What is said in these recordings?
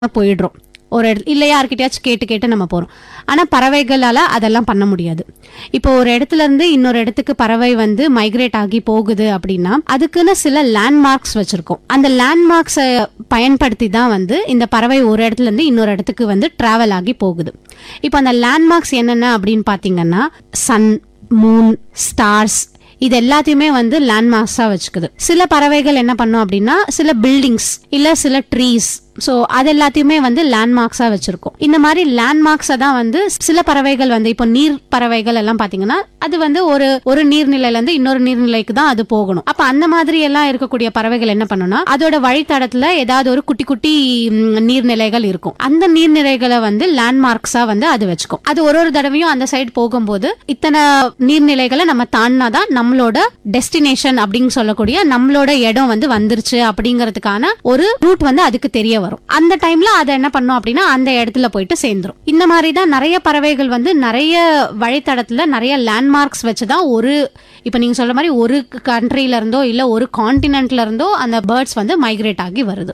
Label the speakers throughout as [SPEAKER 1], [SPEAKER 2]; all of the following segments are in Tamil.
[SPEAKER 1] போயிடுறோம் ஒரு இடத்துல இல்லை யார்கிட்டயாச்சும் கேட்டு கேட்டு நம்ம போறோம் ஆனா பறவைகளால அதெல்லாம் பண்ண முடியாது இப்போ ஒரு இடத்துல இருந்து இன்னொரு இடத்துக்கு பறவை வந்து மைக்ரேட் ஆகி போகுது அப்படின்னா அதுக்குன்னு சில லேண்ட்மார்க்ஸ் வச்சிருக்கோம் அந்த லேண்ட்மார்க்ஸை பயன்படுத்தி தான் வந்து இந்த பறவை ஒரு இடத்துல இருந்து இன்னொரு இடத்துக்கு வந்து டிராவல் ஆகி போகுது இப்போ அந்த லேண்ட்மார்க்ஸ் என்னென்ன அப்படின்னு பாத்தீங்கன்னா சன் மூன் ஸ்டார்ஸ் இது எல்லாத்தையுமே வந்து லேண்ட்மார்க்ஸா வச்சுக்குது சில பறவைகள் என்ன பண்ணும் அப்படின்னா சில பில்டிங்ஸ் இல்ல சில ட்ரீஸ் ஸோ அது எல்லாத்தையுமே வந்து லேண்ட்மார்க்ஸா வச்சிருக்கோம் இந்த மாதிரி லேண்ட்மார்க்ஸை தான் வந்து சில பறவைகள் வந்து இப்போ நீர் பறவைகள் எல்லாம் பாத்தீங்கன்னா அது வந்து ஒரு ஒரு நீர்நிலையில இருந்து இன்னொரு நீர்நிலைக்கு தான் அது போகணும் அப்ப அந்த மாதிரி எல்லாம் இருக்கக்கூடிய பறவைகள் என்ன பண்ணும்னா அதோட வழித்தடத்துல ஏதாவது ஒரு குட்டி குட்டி ம், நீர்நிலைகள் இருக்கும் அந்த நீர்நிலைகளை வந்து லேண்ட்மார்க்ஸா வந்து அது வச்சுக்கும் அது ஒரு ஒரு தடவையும் அந்த சைடு போகும்போது இத்தனை நீர்நிலைகளை நம்ம தாண்டினாதான் நம்மளோட டெஸ்டினேஷன் அப்படின்னு சொல்லக்கூடிய நம்மளோட இடம் வந்து வந்துருச்சு அப்படிங்கிறதுக்கான ஒரு ரூட் வந்து அதுக்கு தெரிய வரும் அந்த டைம்ல அதை என்ன பண்ணும் அப்படின்னா அந்த இடத்துல போயிட்டு சேர்ந்துரும் இந்த மாதிரி தான் நிறைய பறவைகள் வந்து நிறைய வழித்தடத்துல நிறைய லேண்ட்மார்க்ஸ் வச்சு தான் ஒரு இப்போ நீங்க சொல்ற மாதிரி ஒரு கண்ட்ரில இருந்தோ இல்ல ஒரு கான்டினென்ட்ல இருந்தோ அந்த பேர்ட்ஸ் வந்து மைக்ரேட் ஆகி வருது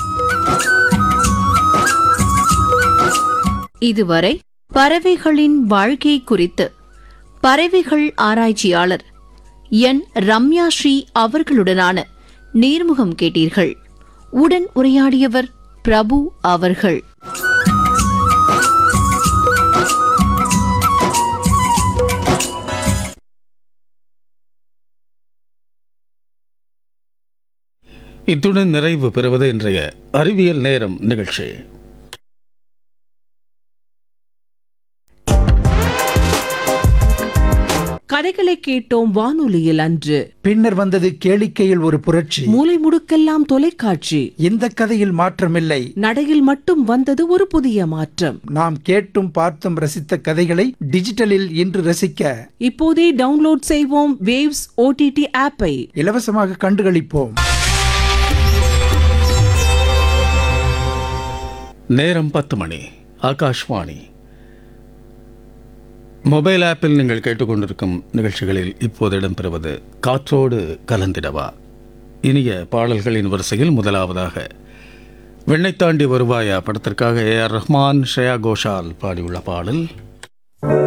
[SPEAKER 2] இதுவரை பறவைகளின் வாழ்க்கை குறித்து பறவைகள் ஆராய்ச்சியாளர் என் ரம்யா ஸ்ரீ அவர்களுடனான நேர்முகம் கேட்டீர்கள் உடன் உரையாடியவர் பிரபு அவர்கள்
[SPEAKER 3] இத்துடன் நிறைவு பெறுவது இன்றைய அறிவியல் நேரம் நிகழ்ச்சி
[SPEAKER 4] கதைகளை கேட்டோம் வானொலியில் அன்று
[SPEAKER 5] பின்னர் வந்தது கேளிக்கையில் ஒரு புரட்சி
[SPEAKER 4] மூலை முடுக்கெல்லாம் தொலைக்காட்சி
[SPEAKER 5] இந்த கதையில் மாற்றமில்லை
[SPEAKER 4] நடையில் மட்டும் வந்தது ஒரு புதிய மாற்றம்
[SPEAKER 5] நாம் கேட்டும் பார்த்தும் ரசித்த கதைகளை டிஜிட்டலில் இன்று ரசிக்க
[SPEAKER 4] இப்போதே டவுன்லோட் செய்வோம் வேவ்ஸ் ஓடிடி ஆப்பை
[SPEAKER 5] இலவசமாக கண்டுகளிப்போம்
[SPEAKER 3] நேரம் பத்து மணி ஆகாஷ்வாணி மொபைல் ஆப்பில் நீங்கள் கேட்டுக்கொண்டிருக்கும் நிகழ்ச்சிகளில் இப்போது இடம்பெறுவது காற்றோடு கலந்திடவா இனிய பாடல்களின் வரிசையில் முதலாவதாக வெண்ணை தாண்டி வருவாயா படத்திற்காக ஏ ஆர் ரஹ்மான் ஸ்ரேயா கோஷால் பாடியுள்ள பாடல்